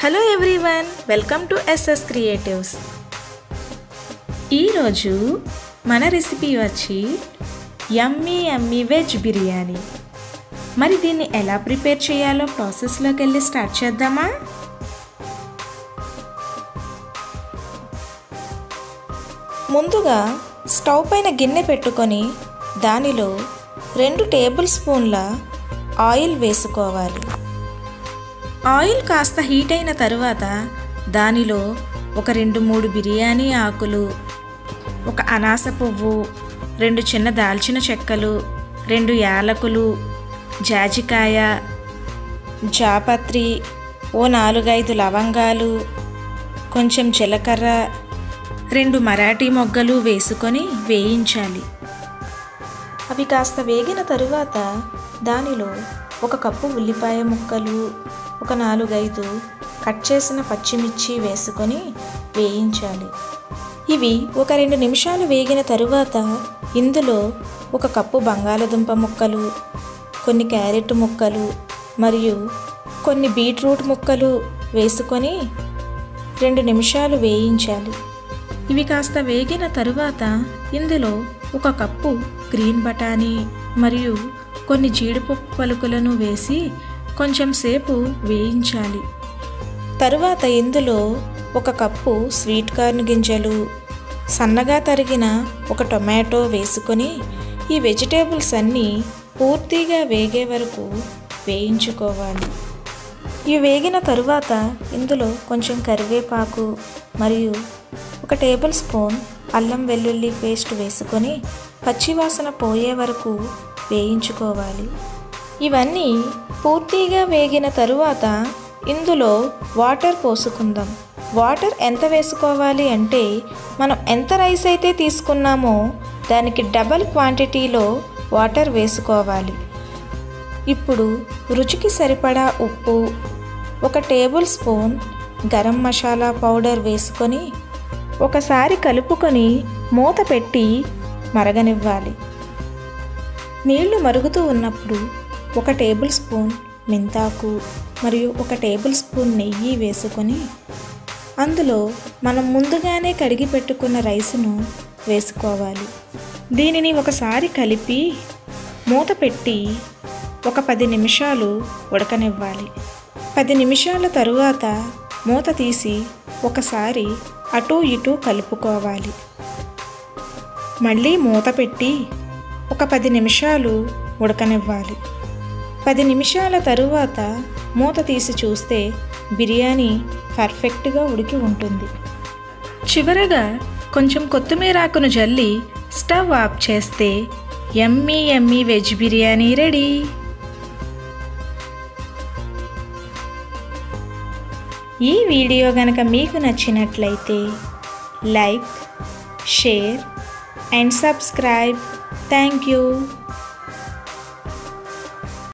hello everyone welcome to S క్రియేటివ్స్ creatives మన recipe వచ్చి యమ్మీ యమ్మీ వెజ్ బిర్యానీ మరి దీన్ని ఎలా ప్రిపేర్ చేయాలో ప్రాసెస్లోకి వెళ్ళి స్టార్ట్ చేద్దామా ముందుగా స్టవ్ పైన గిన్నె పెట్టుకొని దానిలో రెండు టేబుల్ స్పూన్ల ఆయిల్ వేసుకోవాలి ఆయిల్ కాస్త హీట్ అయిన తరువాత దానిలో ఒక రెండు మూడు బిర్యానీ ఆకులు ఒక అనాస పువ్వు రెండు చిన్న దాల్చిన చెక్కలు రెండు యాలకులు జాజికాయ జాపత్రి ఓ నాలుగైదు లవంగాలు కొంచెం జీలకర్ర రెండు మరాఠీ మొగ్గలు వేసుకొని వేయించాలి అవి కాస్త వేగిన తరువాత దానిలో ఒక కప్పు ఉల్లిపాయ ముక్కలు ఒక నాలుగైదు కట్ చేసిన పచ్చిమిర్చి వేసుకొని వేయించాలి ఇవి ఒక రెండు నిమిషాలు వేగిన తరువాత ఇందులో ఒక కప్పు బంగాళదుంప ముక్కలు కొన్ని క్యారెట్ ముక్కలు మరియు కొన్ని బీట్రూట్ ముక్కలు వేసుకొని రెండు నిమిషాలు వేయించాలి ఇవి కాస్త వేగిన తరువాత ఇందులో ఒక కప్పు గ్రీన్ బఠానీ మరియు కొన్ని జీడిపప్పు పలుకులను వేసి కొంచెం సేపు వేయించాలి తరువాత ఇందులో ఒక కప్పు స్వీట్ కార్న్ గింజలు సన్నగా తరిగిన ఒక టొమాటో వేసుకొని ఈ వెజిటేబుల్స్ అన్నీ పూర్తిగా వేగే వరకు వేయించుకోవాలి ఇవి వేగిన తరువాత ఇందులో కొంచెం కరివేపాకు మరియు ఒక టేబుల్ స్పూన్ అల్లం వెల్లుల్లి పేస్ట్ వేసుకొని పచ్చివాసన పోయే వరకు వేయించుకోవాలి ఇవన్నీ పూర్తిగా వేగిన తరువాత ఇందులో వాటర్ పోసుకుందాం వాటర్ ఎంత వేసుకోవాలి అంటే మనం ఎంత రైస్ అయితే తీసుకున్నామో దానికి డబల్ క్వాంటిటీలో వాటర్ వేసుకోవాలి ఇప్పుడు రుచికి సరిపడా ఉప్పు ఒక tablespoon garam masala powder వేసుకొని ఒకసారి కలుపుకొని మూత పెట్టి మరగనివ్వాలి నీళ్లు మరుగుతూ ఉన్నప్పుడు ఒక టేబుల్ స్పూన్ మెంతాకు మరియు ఒక టేబుల్ స్పూన్ నెయ్యి వేసుకొని అందులో మనం ముందుగానే కడిగి పెట్టుకున్న రైసును వేసుకోవాలి దీనిని ఒకసారి కలిపి మూత పెట్టి ఒక పది నిమిషాలు ఉడకనివ్వాలి పది నిమిషాల తరువాత మూత తీసి ఒకసారి అటు ఇటు కలుపుకోవాలి మళ్ళీ మూత పెట్టి ఒక పది నిమిషాలు ఉడకనివ్వాలి పది నిమిషాల తరువాత మూత తీసి చూస్తే బిర్యానీ పర్ఫెక్ట్గా ఉడికి ఉంటుంది చివరగా కొంచెం కొత్తిమీరాకును జల్లి స్టవ్ ఆఫ్ చేస్తే yummy yummy veg biryani ready ఈ వీడియో కనుక మీకు నచ్చినట్లయితే like share and subscribe thank you